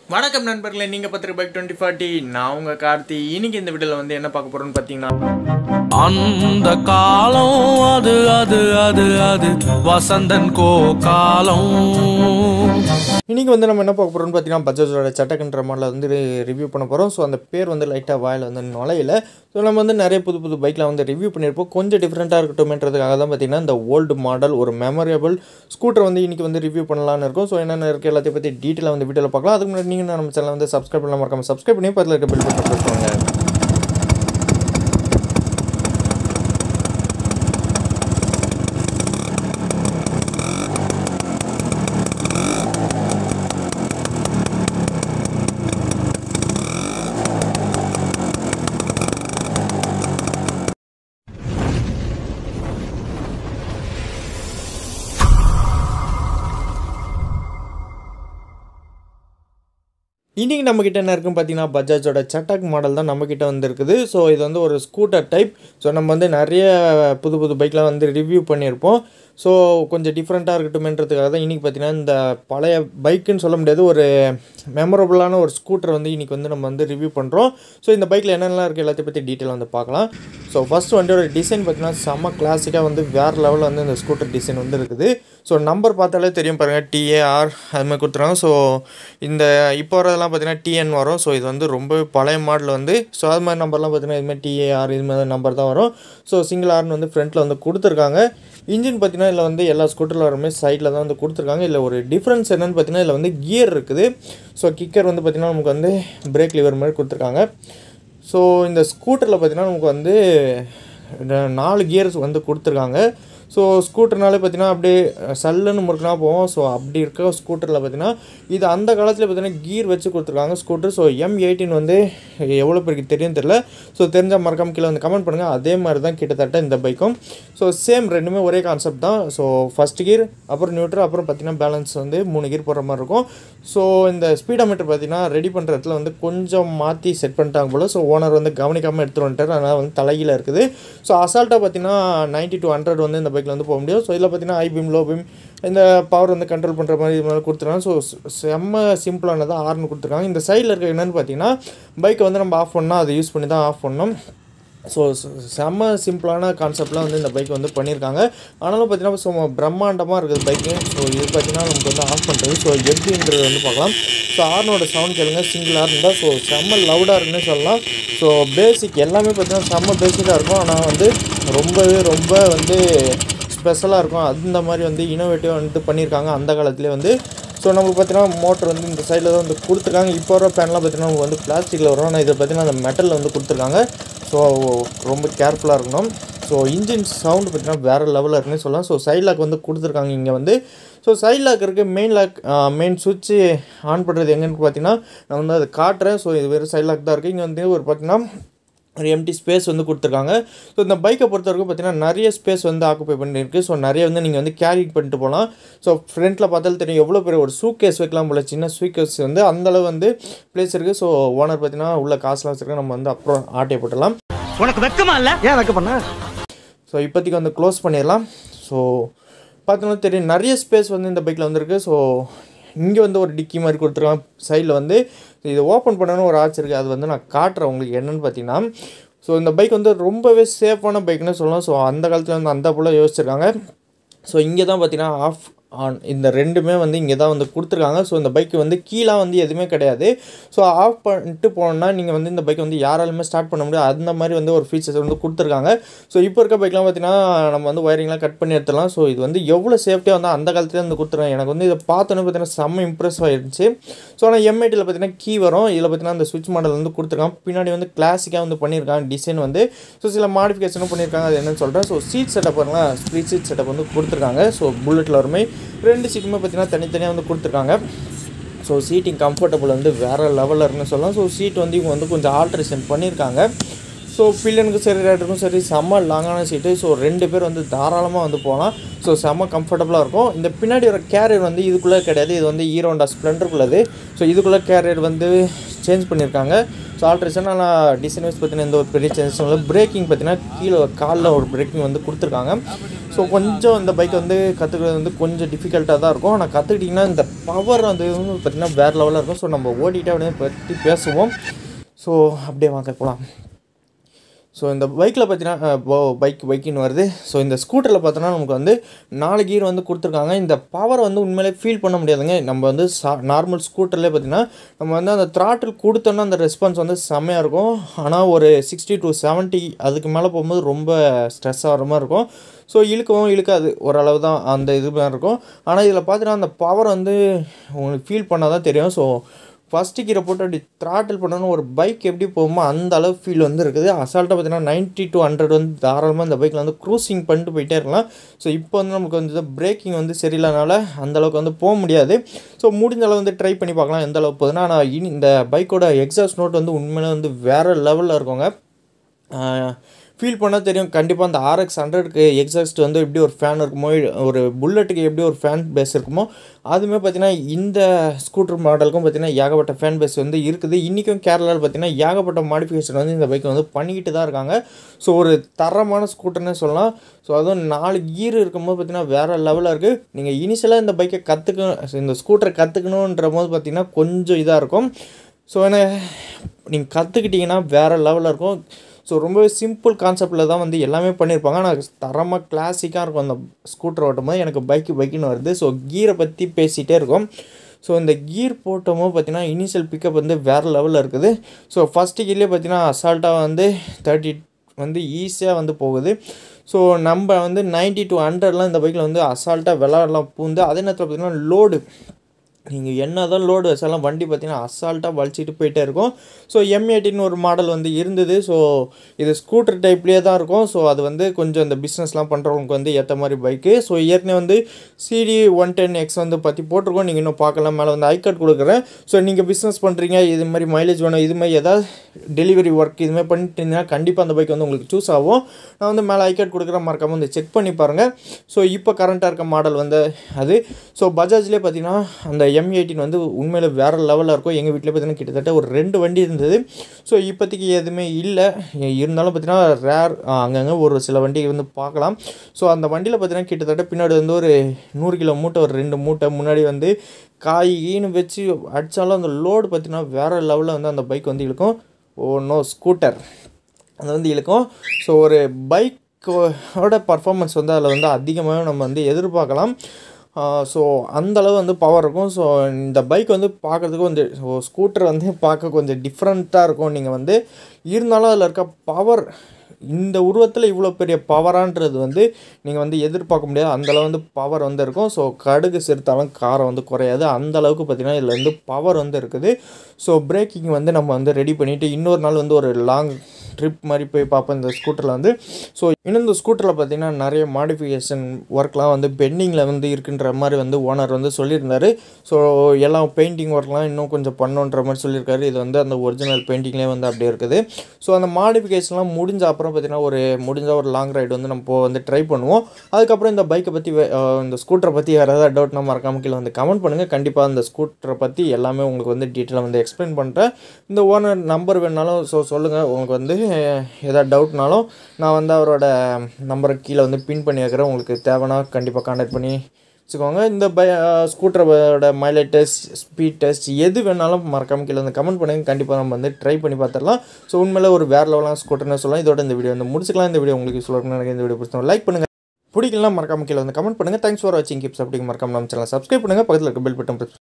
வணக்கம் நண்பர்களே நீங்கள் பத்திரிக்கை பைக் டுவெண்ட்டி ஃபார்ட்டி நான் உங்கள் கார்த்தி இன்னைக்கு இந்த வீடியோவில் வந்து என்ன பார்க்க போகிறோம்னு பார்த்தீங்கன்னா அந்த காலம் அது அது அது அது வசந்தன் கோ காலம் இன்னைக்கு வந்து நம்ம என்ன பார்க்க போகிறோம்னு பார்த்தீங்கன்னா பஜாஜோட சட்டக்கன்ற மாடலில் வந்து ரிவ்யூ பண்ண போகிறோம் ஸோ அந்த பேர் வந்து லைட்டாக வாயில் வந்து நுழையில ஸோ நம்ம வந்து நிறைய புது புது பைக்கில் வந்து ரிவ்யூ பண்ணியிருப்போம் கொஞ்சம் டிஃப்ரெண்ட்டாக இருக்கட்டும்ன்றதுக்காக தான் பார்த்தீங்கன்னா இந்த ஓல்டு மாடல் ஒரு மெமரபிள் ஸ்கூட்டர் வந்து இன்றைக்கி வந்து ரிவ்யூ பண்ணலாம்னு இருக்கும் ஸோ என்னென்ன இருக்குது எல்லாத்தையும் பற்றி டீட்டெயிலாக வந்து வீடியோவில் பார்க்கலாம் அதுக்கு முன்னாடி நீங்கள் நம்ம சேனல் வந்து சப்ஸ்கிரைப் பண்ணலாம் மறக்காம சப்ஸ்கிரைப் பண்ணி பக்கத்தில் இருக்க பில் பட்டன் ப்ரெஸ் பண்ணுங்க இன்றைக்கி நம்மக்கிட்ட என்ன இருக்குன்னு பார்த்தீங்கன்னா பஜாஜோட சட்டாக் மாடல் தான் நம்மக்கிட்ட வந்து இருக்குது ஸோ இது வந்து ஒரு ஸ்கூட்டர் டைப் ஸோ நம்ம வந்து நிறைய புது புது பைக்லாம் வந்து ரிவ்யூ பண்ணியிருப்போம் ஸோ கொஞ்சம் டிஃப்ரெண்ட்டாக இருக்கட்டுமேன்றதுக்காக தான் இன்றைக்கி பார்த்தீங்கன்னா இந்த பழைய பைக்குன்னு சொல்ல முடியாது ஒரு மெமரபுளான ஒரு ஸ்கூட்டர் வந்து இன்றைக்கி வந்து நம்ம வந்து ரிவ்யூ பண்ணுறோம் ஸோ இந்த பைக்கில் என்னென்னலாம் இருக்குது எல்லாத்தையும் பற்றி டீட்டெயில் வந்து பார்க்கலாம் ஸோ ஃபஸ்ட் வண்டியோட டிசைன் பார்த்தீங்கன்னா செம்ம கிளாசிக்காக வந்து வேறு லெவலில் வந்து இந்த ஸ்கூட்டர் டிசைன் வந்து இருக்குது ஸோ நம்பர் பார்த்தாலே தெரியும் பாருங்கள் டிஏஆர் அது மாதிரி கொடுத்துருக்காங்க ஸோ இந்த இப்போ வரதெல்லாம் பார்த்தீங்கன்னா டிஎன் வரும் ஸோ இது வந்து ரொம்ப பழைய மாடல் வந்து ஸோ அது மாதிரி நம்பர்லாம் பார்த்தீங்கன்னா இதுமாதிரி டிஏஆர் இது மாதிரி நம்பர் தான் வரும் ஸோ சிங்கிள் ஆர்னு வந்து ஃப்ரண்ட்டில் வந்து கொடுத்துருக்காங்க இன்ஜின் பார்த்தீங்கன்னா இதில் வந்து எல்லா ஸ்கூட்டரில் வரமே சைடில் தான் வந்து கொடுத்துருக்காங்க இதில் ஒரு டிஃப்ரென்ஸ் என்னென்னு பார்த்தீங்கன்னா இதில் வந்து கியர் இருக்குது ஸோ கிக்கர் வந்து பார்த்திங்கன்னா நமக்கு வந்து பிரேக் லிவர் மாதிரி கொடுத்துருக்காங்க ஸோ இந்த ஸ்கூட்டரில் பார்த்தீங்கன்னா நமக்கு வந்து நா- நாலு கியர்ஸ் வந்து கொடுத்துருக்காங்க ஸோ ஸ்கூட்டர்னாலே பார்த்தீங்கன்னா அப்படியே சல்லுன்னு முறுக்குனா போவோம் ஸோ அப்படி இருக்க ஸ்கூட்டரில் பார்த்தீங்கன்னா இது அந்த காலத்தில் பார்த்தீங்கன்னா கீர் வச்சு கொடுத்துருக்காங்க ஸ்கூட்டர் ஸோ எம் எயிட்டின் வந்து எவ்வளோ பேருக்கு தெரியும் தெரியல ஸோ தெரிஞ்சால் மறக்காம கீழே வந்து கமெண்ட் பண்ணுங்கள் அதே மாதிரி தான் கிட்டத்தட்ட இந்த பைக்கும் ஸோ சேம் ரெண்டுமே ஒரே கான்செப்ட் தான் ஸோ ஃபஸ்ட் கீர் அப்புறம் நியூட்ரல் அப்புறம் பார்த்தீங்கன்னா பேலன்ஸ் வந்து மூணு கீர் போடுற மாதிரி இருக்கும் ஸோ இந்த ஸ்பீடோமீட்டர் பார்த்தீங்கன்னா ரெடி பண்ணுற இடத்துல வந்து கொஞ்சம் மாற்றி செட் பண்ணிட்டாங்க போல் ஸோ ஓனர் வந்து கவனிக்காமல் எடுத்துகிட்டு வந்துட்டார் அதனால் வந்து தலைகீழ இருக்குது ஸோ அசால்ட்டாக பார்த்தீங்கன்னா 90 டு ஹண்ட்ரட் வந்து இந்த பைக்கில் வந்து போக முடியும் ஸோ இதில் பார்த்தீங்கன்னா ஐ பீம் லோ பீம் இந்த பவர் வந்து கண்ட்ரோல் பண்ணுற மாதிரி இது மாதிரி கொடுத்துருக்காங்க ஸோ செம்ம சிம்பிளானதாக ஆர்னு கொடுத்துருக்காங்க இந்த சைடில் இருக்க என்னென்னு பார்த்தீங்கன்னா பைக்கை வந்து நம்ம ஆஃப் பண்ணால் அதை யூஸ் பண்ணி தான் ஆஃப் பண்ணணும் ஸோ செம்ம சிம்பிளான கான்செப்ட்லாம் வந்து இந்த பைக் வந்து பண்ணியிருக்காங்க ஆனாலும் பார்த்தீங்கன்னா ஸோ பிரம்மாண்டமாக இருக்குது பைக்கு ஸோ இது பார்த்தீங்கன்னா நமக்கு வந்து ஆஃப் பண்ணுறது ஸோ எப்படின்றது வந்து பார்க்கலாம் ஸோ ஆர்னோட சவுண்ட் கேளுங்க சிங்கிள் ஆர் இருந்தால் ஸோ செம்ம லவுடாக இருக்குன்னு சொல்லலாம் ஸோ பேசிக் எல்லாமே பார்த்தீங்கன்னா செம்ம பேசிக்காக இருக்கும் ஆனால் வந்து ரொம்பவே ரொம்ப வந்து ஸ்பெஷலாக இருக்கும் அந்த மாதிரி வந்து இனோவேட்டிவாக வந்துட்டு பண்ணியிருக்காங்க அந்த காலத்துலேயே வந்து ஸோ நமக்கு பார்த்தீங்கன்னா மோட்டர் வந்து இந்த சைடில் தான் வந்து கொடுத்துருக்காங்க இப்போ வர பேன்லாம் பார்த்தீங்கன்னா நமக்கு வந்து பிளாஸ்டிக்கில் வரும் ஆனால் இதை பார்த்தீங்கன்னா அந்த மெட்டலில் வந்து கொடுத்துருக்காங்க ஸோ ரொம்ப கேர்ஃபுல்லாக இருக்கணும் ஸோ இன்ஜின் சவுண்டு பார்த்தீங்கன்னா வேறு லெவலில் இருக்குன்னு சொல்லலாம் ஸோ சைட் லாக் வந்து கொடுத்துருக்காங்க இங்கே வந்து ஸோ சைட் லாக் இருக்குது மெயின் லாக் மெயின் சுவிட்சு ஆன் பண்ணுறது எங்கன்னு பார்த்தீங்கன்னா நான் வந்து அதை காட்டுறேன் ஸோ இது வெறும் சைட் லாக் தான் இருக்குது இங்கே வந்து ஒரு பார்த்தீங்கன்னா ஒரு எம்டி ஸ்பேஸ் வந்து கொடுத்துருக்காங்க ஸோ இந்த பைக்கை பொறுத்த வரைக்கும் பார்த்தீங்கன்னா நிறைய ஸ்பேஸ் வந்து ஆக்குப்பை பண்ணியிருக்கு ஸோ நிறைய வந்து நீங்கள் வந்து கேரி பண்ணிட்டு போகலாம் ஸோ ஃப்ரண்ட்டில் பார்த்தாலும் தெரியும் எவ்வளோ பெரிய ஒரு சூக்கேஸ் வைக்கலாம் போல சின்ன சூக்கேஸ் வந்து அந்தளவு வந்து ப்ளேஸ் இருக்குது ஸோ ஓனர் பார்த்தீங்கன்னா உள்ள காசுலாம் வச்சுருக்கோம் நம்ம வந்து அப்புறம் ஆட்டையை போட்டுடலாம் உனக்கு வெக்கமா இல்ல ஏன் வெக்க பண்ண ஸோ இப்போதைக்கு வந்து க்ளோஸ் பண்ணிடலாம் ஸோ பார்த்தோன்னா தெரியும் நிறைய ஸ்பேஸ் வந்து இந்த பைக்கில் வந்திருக்கு ஸோ இங்கே வந்து ஒரு டிக்கி மாதிரி கொடுத்துருக்காங்க சைடில் வந்து இதை ஓப்பன் பண்ணணும்னு ஒரு ஆச்சு இருக்குது அது வந்து நான் காட்டுறேன் உங்களுக்கு என்னென்னு பார்த்தீங்கன்னா ஸோ இந்த பைக் வந்து ரொம்பவே சேஃபான பைக்னு சொல்லலாம் ஸோ அந்த காலத்தில் வந்து அந்த போல் யோசிச்சிருக்காங்க ஸோ இங்கே தான் பார்த்தீங்கன்னா ஆஃப் ஆன் இந்த ரெண்டுமே வந்து இங்கே தான் வந்து கொடுத்துருக்காங்க ஸோ இந்த பைக்கு வந்து கீழே வந்து எதுவுமே கிடையாது ஸோ ஆஃப் பண்ணிட்டு போனோம்னா நீங்கள் வந்து இந்த பைக் வந்து யாராலுமே ஸ்டார்ட் பண்ண முடியாது அந்த மாதிரி வந்து ஒரு ஃபீச்சர்ஸ் வந்து கொடுத்துருக்காங்க ஸோ இப்போ இருக்க பைக்லாம் பார்த்தீங்கன்னா நம்ம வந்து ஒயரிங்லாம் கட் பண்ணி எடுத்துடலாம் ஸோ இது வந்து எவ்வளோ சேஃப்டியாக வந்து அந்த காலத்துலேயே வந்து கொடுத்துருக்காங்க எனக்கு வந்து இதை பார்த்தோன்னே பார்த்தீங்கன்னா செம்ம இம்ப்ரெஸ் ஆயிருந்துச்சு ஸோ ஆனால் எம்ஐடியில் பார்த்தீங்கன்னா கீ வரும் இதில் பார்த்தீங்கன்னா அந்த சுவிட்ச் மாடல் வந்து கொடுத்துருக்காங்க பின்னாடி வந்து கிளாசிக்காக வந்து பண்ணியிருக்காங்க டிசைன் வந்து ஸோ சில மாடிஃபிகேஷனும் பண்ணியிருக்காங்க அது என்னன்னு சொல்கிறேன் ஸோ சீட் செட்டப் பாருங்களேன் ஸ்ப்ளிட் சீட் செட்டப் வந்து கொடுத்துருக்காங்க ஸோ புல்லட்டில் வருமே ரெண்டு சீட்டுமே பார்த்தீங்கன்னா தனித்தனியாக வந்து கொடுத்துருக்காங்க ஸோ சீட்டிங் கம்ஃபர்டபுள் வந்து வேறு லெவலில் இருக்குன்னு சொல்லலாம் ஸோ சீட் வந்து இவங்க வந்து கொஞ்சம் ஆல்ட்ரேஷன் பண்ணியிருக்காங்க ஸோ பில்லியனுக்கும் சரி ரைடருக்கும் சரி செம்ம லாங்கான சீட்டு ஸோ ரெண்டு பேர் வந்து தாராளமாக வந்து போகலாம் ஸோ செம்ம கம்ஃபர்டபுளாக இருக்கும் இந்த பின்னாடி வர கேரியர் வந்து இதுக்குள்ளே கிடையாது இது வந்து ஹீரோண்டா ஸ்ப்ளெண்டருக்குள்ளது ஸோ இதுக்குள்ளே கேரியர் வந்து சேஞ்ச் பண்ணியிருக்காங்க ஸோ ஆல்ட்ரேஷன் ஆனால் டிசைன் வைஸ் பார்த்தீங்கன்னா எந்த ஒரு பெரிய சேஞ்சஸும் இல்லை பிரேக்கிங் பார்த்தீங்கன்னா கீழே காலில் ஒரு பிரேக்கிங் வந்து கொடுத்துருக்காங்க ஸோ கொஞ்சம் இந்த பைக் வந்து கற்றுக்கிறது வந்து கொஞ்சம் டிஃபிகல்ட்டாக தான் இருக்கும் ஆனால் கற்றுக்கிட்டிங்கன்னா இந்த பவர் வந்து பார்த்திங்கன்னா வேறு லெவலில் இருக்கும் ஸோ நம்ம ஓடிட்டே அப்படியே பற்றி பேசுவோம் ஸோ அப்படியே வாங்க போகலாம் ஸோ இந்த பைக்கில் பார்த்தீங்கன்னா பைக் பைக்குன்னு வருது ஸோ இந்த ஸ்கூட்டரில் பார்த்தோன்னா நமக்கு வந்து நாலு கீர் வந்து கொடுத்துருக்காங்க இந்த பவர் வந்து உண்மையிலே ஃபீல் பண்ண முடியாதுங்க நம்ம வந்து சா நார்மல் ஸ்கூட்டர்லேயே பார்த்தீங்கன்னா நம்ம வந்து அந்த த்ராட்டில் கொடுத்தோன்னா அந்த ரெஸ்பான்ஸ் வந்து செம்மையாக இருக்கும் ஆனால் ஒரு சிக்ஸ்டி டு செவன்ட்டி அதுக்கு மேலே போகும்போது ரொம்ப ஸ்ட்ரெஸ் ஆகிற மாதிரி இருக்கும் ஸோ இழுக்கவும் இழுக்காது ஓரளவு தான் அந்த இது மாதிரி இருக்கும் ஆனால் இதில் பார்த்தீங்கன்னா அந்த பவர் வந்து உங்களுக்கு ஃபீல் பண்ணால் தான் தெரியும் ஸோ ஃபஸ்ட்டு கீரை போட்டு அப்படி த்ராட்டில் பண்ணணும் ஒரு பைக் எப்படி போகுமோ அந்த அளவு ஃபீல் வந்து இருக்குது அசால்ட்டாக பார்த்தீங்கன்னா நைன்ட்டி டு ஹண்ட்ரட் வந்து தாராளமாக இந்த பைக்கில் வந்து க்ரூசிங் பண்ணிட்டு போயிட்டே இருக்கலாம் ஸோ இப்போ வந்து நமக்கு வந்து பிரேக்கிங் வந்து சரியில்லைனால அந்த அளவுக்கு வந்து போக முடியாது ஸோ முடிஞ்ச அளவு வந்து ட்ரை பண்ணி பார்க்கலாம் எந்த அளவுக்கு போகுதுன்னா ஆனால் இனி இந்த பைக்கோட எக்ஸாஸ்ட் நோட் வந்து உண்மையிலே வந்து வேறு லெவலில் இருக்குங்க ஃபீல் பண்ணால் தெரியும் கண்டிப்பாக அந்த ஆர்எக்ஸ் ஹண்ட்ரடுக்கு எக்ஸாஸ்ட் வந்து எப்படி ஒரு ஃபேன் இருக்குமோ ஒரு புல்லட்டுக்கு எப்படி ஒரு ஃபேன் பேஸ் இருக்குமோ அதுவுமே பார்த்தீங்கன்னா இந்த ஸ்கூட்டர் மாடலுக்கும் பார்த்தீங்கன்னா ஏகப்பட்ட ஃபேன் பேஸ் வந்து இருக்குது இன்றைக்கும் கேரளாவில் பார்த்தீங்கன்னா ஏகப்பட்ட மாடிஃபிகேஷன் வந்து இந்த பைக் வந்து பண்ணிக்கிட்டு தான் இருக்காங்க ஸோ ஒரு தரமான ஸ்கூட்டர்னே சொல்லலாம் ஸோ அதுவும் நாலு கீர் இருக்கும்போது பார்த்தீங்கன்னா வேறு லெவலில் இருக்குது நீங்கள் இனிஷியலாக இந்த பைக்கை கற்றுக்க இந்த ஸ்கூட்டரை கற்றுக்கணுன்ற போது பார்த்தீங்கன்னா கொஞ்சம் இதாக இருக்கும் ஸோ ஏன்னா நீங்கள் கற்றுக்கிட்டிங்கன்னா வேறு லெவலில் இருக்கும் ஸோ ரொம்பவே சிம்பிள் கான்செப்டில் தான் வந்து எல்லாமே பண்ணியிருப்பாங்க ஆனால் தரமாக கிளாசிக்காக இருக்கும் அந்த ஸ்கூட்டர் ஓட்டும் போது எனக்கு பைக்கு பைக்குன்னு வருது ஸோ கீரை பற்றி பேசிகிட்டே இருக்கும் ஸோ இந்த கீர் போட்டோமோ பார்த்தீங்கன்னா இனிஷியல் பிக்கப் வந்து வேறு லெவலில் இருக்குது ஸோ ஃபஸ்ட்டு கீர்லேயே பார்த்தீங்கன்னா அசால்ட்டாக வந்து தேர்ட்டி வந்து ஈஸியாக வந்து போகுது ஸோ நம்ம வந்து நைன்ட்டி டு ஹண்ட்ரட்லாம் இந்த பைக்கில் வந்து அசால்ட்டாக விளாட்லாம் பூந்து அதே நேரத்தில் பார்த்திங்கன்னா லோடு நீங்கள் என்ன தான் லோடு வச்சாலும் வண்டி பார்த்தீங்கன்னா அசால்ட்டாக வலிச்சிட்டு போயிட்டே இருக்கும் ஸோ எம் எயிட்டின்னு ஒரு மாடல் வந்து இருந்தது ஸோ இது ஸ்கூட்டர் டைப்லேயே தான் இருக்கும் ஸோ அது வந்து கொஞ்சம் இந்த பிஸ்னஸ்லாம் பண்ணுறவங்களுக்கு வந்து ஏற்ற மாதிரி பைக்கு ஸோ ஏற்கனவே வந்து சிடி ஒன் டென் எக்ஸ் வந்து பற்றி போட்டிருக்கோம் நீங்கள் இன்னும் பார்க்கலாம் மேலே வந்து ஐ கார்டு கொடுக்குறேன் ஸோ நீங்கள் பிஸ்னஸ் பண்ணுறீங்க இது மாதிரி மைலேஜ் வேணும் இது மாதிரி ஏதாவது டெலிவரி ஒர்க் இது மாதிரி பண்ணிட்டீங்கன்னா கண்டிப்பாக அந்த பைக் வந்து உங்களுக்கு சூஸ் ஆகும் நான் வந்து மேலே ஐ கார்டு கொடுக்குறேன் மறக்காமல் வந்து செக் பண்ணி பாருங்கள் ஸோ இப்போ கரண்ட்டாக இருக்க மாடல் வந்து அது ஸோ பஜாஜ்லேயே பார்த்தீங்கன்னா அந்த எம் எயிட்டின் வந்து உண்மையில் வேறு லெவலில் இருக்கும் எங்கள் வீட்டில் பார்த்தீங்கன்னா கிட்டத்தட்ட ஒரு ரெண்டு வண்டி இருந்தது ஸோ இப்போதைக்கு எதுவுமே இல்லை இருந்தாலும் பார்த்தீங்கன்னா ரேர் அங்கங்கே ஒரு சில வண்டி வந்து பார்க்கலாம் ஸோ அந்த வண்டியில் பார்த்தீங்கன்னா கிட்டத்தட்ட பின்னாடி வந்து ஒரு நூறு கிலோ மூட்டை ஒரு ரெண்டு மூட்டை முன்னாடி வந்து காய் ஈனு வச்சு அடித்தாலும் அந்த லோடு பார்த்தீங்கன்னா வேறு லெவலில் வந்து அந்த பைக் வந்து இழுக்கும் ஓ நோ ஸ்கூட்டர் அது வந்து இழுக்கும் ஸோ ஒரு பைக்கோட பர்ஃபார்மன்ஸ் வந்து அதில் வந்து அதிகமாக நம்ம வந்து எதிர்பார்க்கலாம் ஸோ அந்தளவு வந்து பவர் இருக்கும் ஸோ இந்த பைக் வந்து பார்க்குறதுக்கு கொஞ்சம் ஸோ ஸ்கூட்டர் வந்து பார்க்க கொஞ்சம் டிஃப்ரெண்ட்டாக இருக்கும் நீங்கள் வந்து இருந்தாலும் அதில் இருக்க பவர் இந்த உருவத்தில் இவ்வளோ பெரிய பவரான்றது வந்து நீங்கள் வந்து எதிர்பார்க்க முடியாது அந்தளவு வந்து பவர் வந்து இருக்கும் ஸோ கடுகு சிறுத்தாலும் காரம் வந்து குறையாது அந்த அளவுக்கு பார்த்திங்கன்னா இதில் வந்து பவர் வந்து இருக்குது ஸோ பிரேக்கிங் வந்து நம்ம வந்து ரெடி பண்ணிவிட்டு இன்னொரு நாள் வந்து ஒரு லாங் ட்ரிப் மாதிரி போய் பார்ப்போம் இந்த ஸ்கூட்டரில் வந்து ஸோ இன்னும் இந்த ஸ்கூட்டரில் பார்த்தீங்கன்னா நிறைய மாடிஃபிகேஷன் ஒர்க்லாம் வந்து பெண்டிங்கில் வந்து இருக்குன்ற மாதிரி வந்து ஓனர் வந்து சொல்லியிருந்தார் ஸோ எல்லாம் பெயிண்டிங் ஒர்க்லாம் இன்னும் கொஞ்சம் பண்ணோன்ற மாதிரி சொல்லியிருக்காரு இது வந்து அந்த ஒரிஜினல் பெயிண்டிங்லேயே வந்து அப்படியே இருக்குது ஸோ அந்த மாடிஃபிகேஷன்லாம் முடிஞ்ச அப்புறம் பார்த்தீங்கன்னா ஒரு முடிஞ்ச ஒரு லாங் ரைடு வந்து நம்ம இப்போ வந்து ட்ரை பண்ணுவோம் அதுக்கப்புறம் இந்த பைக்கை பற்றி இந்த ஸ்கூட்டரை பற்றி வேறு ஏதாவது டவுட்னா மறக்காம கீழே வந்து கமெண்ட் பண்ணுங்கள் கண்டிப்பாக அந்த ஸ்கூட்டரை பற்றி எல்லாமே உங்களுக்கு வந்து டீட்டெயிலாக வந்து எக்ஸ்பிளைன் பண்ணுறேன் இந்த ஓனர் நம்பர் வேணாலும் ஸோ சொல்லுங்கள் உங்களுக்கு வந்து ஏதாவது டவுட்னாலும் நான் வந்து அவரோட நம்பரை கீழே வந்து பின் பண்ணி வைக்கிறேன் உங்களுக்கு தேவைன்னா கண்டிப்பாக கான்டாக்ட் பண்ணி வச்சுக்கோங்க இந்த பை ஸ்கூட்டரோட மைலேஜ் டெஸ்ட் ஸ்பீட் டெஸ்ட் எது வேணாலும் மறக்காம கீழே வந்து கமெண்ட் பண்ணுங்கள் கண்டிப்பாக நம்ம வந்து ட்ரை பண்ணி பார்த்துடலாம் ஸோ உண்மையில ஒரு வேறு லெவலான ஸ்கூட்டர்னு சொல்லலாம் இதோட இந்த வீடியோ வந்து முடிச்சுக்கலாம் இந்த வீடியோ உங்களுக்கு சொல்லணும்னு எனக்கு இந்த வீடியோ பிடிச்சோம் லைக் பண்ணுங்கள் பிடிக்கலாம் மறக்காம கீழே வந்து கமெண்ட் பண்ணுங்கள் தேங்க்ஸ் ஃபார் வாட்சிங் கிப்ஸ் அப்படிங்க மறக்காம நம்ம சேனல் சப்ஸ்கிரைப் பண்ணுங்கள் பக்கத்தில் இருக்க பெல் பட்டன்